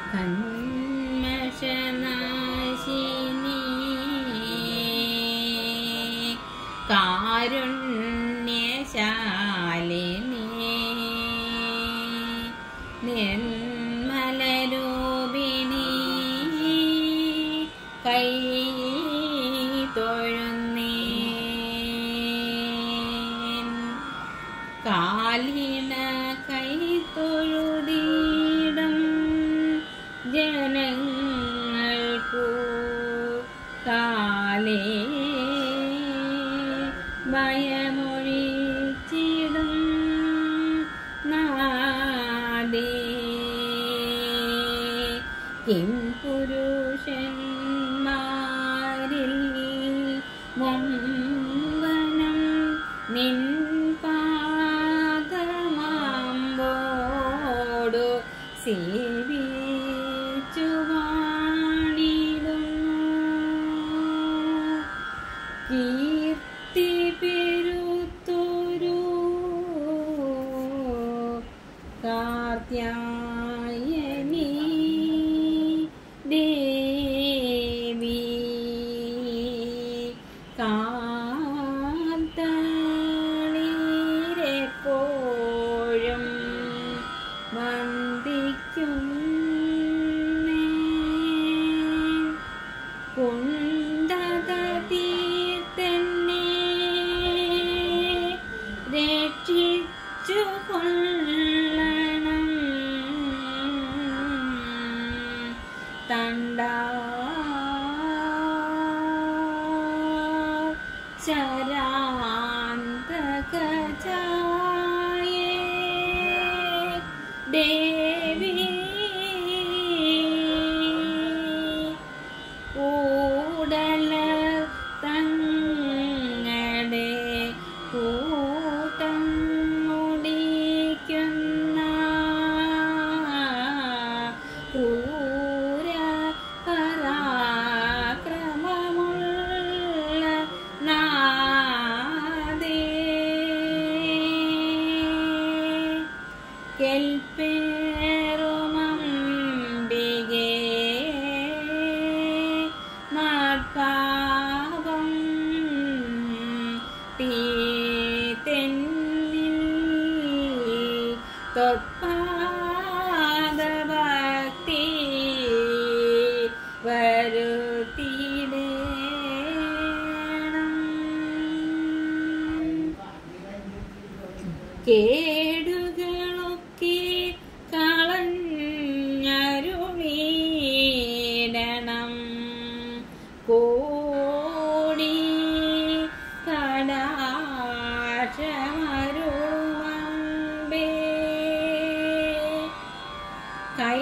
കന്മഷനാശിനി കാരുണ്യശാലിനി നിർമ്മലരൂപിണി കൈ തൊഴുന്നേൻ കാലിന കൈ തൊഴുതീടം ജനങ്ങൾക്കു കാലേ ഭയമൊഴിച്ചിടും നാദേ കിം പുരുഷന്മാരിൽ വമ്പനം നിൻ പാദമാമ്പോടു സേവിച്ചു വാണിടുന്നു കീർത്തി പെരുത്തൊരു കാർത്യായനി ദേവി കാന്തളിരെപ്പോഴും വന്ദിക്കും കുണ്ടത തീർത്തന്നെ രക്ഷിച്ചു കൊള്ളണം തണ്ട ശരാന്തകജായേ ദേവി കൂടല തങ്ങളുടെ കൂട്ടം മുടിക്കുന്ന ക്രൂര പരാക്രമമുള്ള നാദേ കെൽപ്പേറുമംബികേ നാട്പാപം തീത്തെന്നിൽ തൊത്പാദഭക്തി വരുത്തിടേണം കേടുകളൊക്കെ കളഞ്ഞരുളീടണം കോടി കടാശമരുമമ്പേ കൈ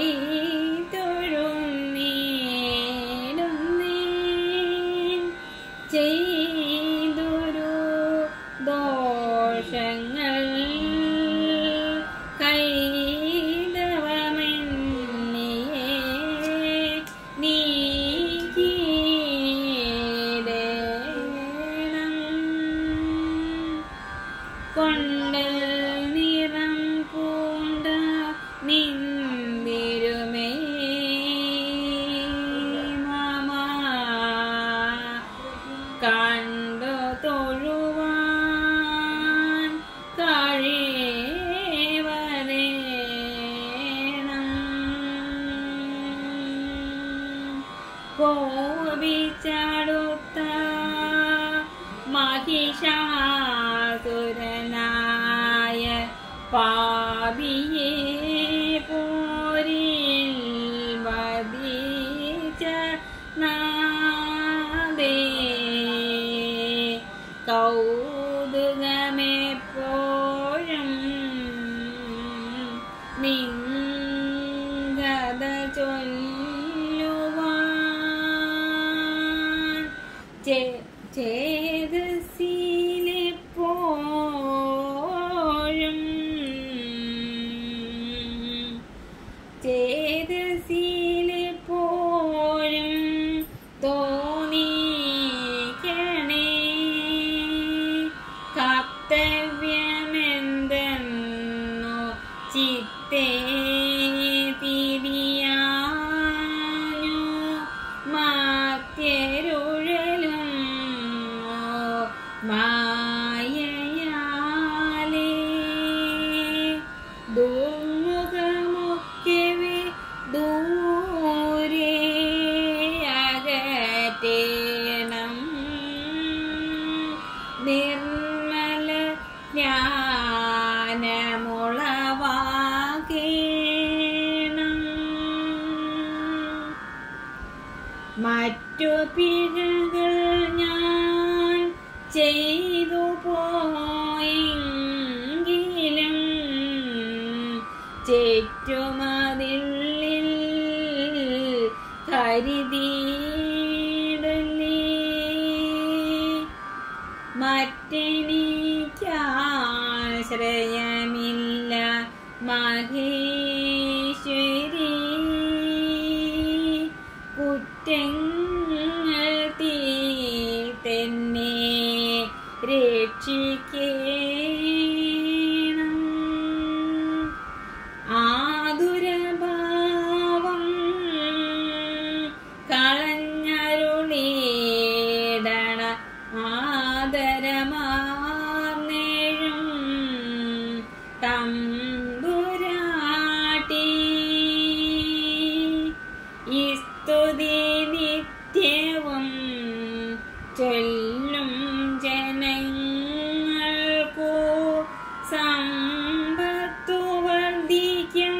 തൊഴുന്നേടുന്നേൻ ചെയ്തൊരു ദോഷങ്ങൾ കൈതവമെന്നിയെ നീക്കിയിടേണം കൊണ്ടൽ നിറം പൂണ്ട നിന്തിരുമേ മാമാ കണ്ടു തൊഴുവാൻ കഴിവരേണം കോപിച്ചടുത്ത മഹിഷാസുരനായ പാപിയെ പോരിൽ വധിച്ച നാദേ കൗതുകമെപ്പോഴും നിങ്കത ചൊല്ലുവാൻ ചേ- ചേതസ്സിലെപ്പോഴും ചേതസ്സിലെപ്പോഴും തോന്നിക്കണേ കർത്തവ്യമെന്തെന്നു ചിത്തേ തിരിയാ ദുർമുഖമൊക്കെ ദൂരെ അകറ്റേണം നിർമ്മല ജ്ഞാനമുളവാകേണം മറ്റു പിഴകൾ ഞാൻ ചെയ്തു പോയെങ്കിലും ചേറ്റുമതിൽ കരുതിയിടലേ മറ്റെനിക്കാശ്രയമില്ല മഹേശ്വരി കുറ്റങ്ങൾ തീർത്തന്നെ രക്ഷിക്കേണം ആതുരഭാവം കളഞ്ഞരുളീടണ ആദരമാർന്നേഴും തമ്പുരാട്ടി ഈ സ്തുതി നിത്യവും ചൊല്ലും ജനങ്ങൾക്കു സമ്പത്തു വർദ്ധിക്കും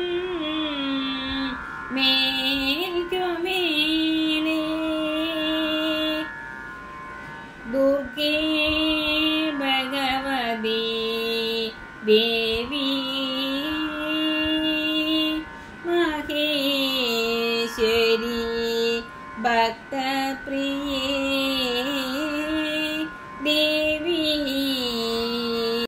മേൽക്കുമേലേ ദുർഗേ ഭഗവതി ദേവി മഹേശ്വരി ഭക്തപ്രിയേ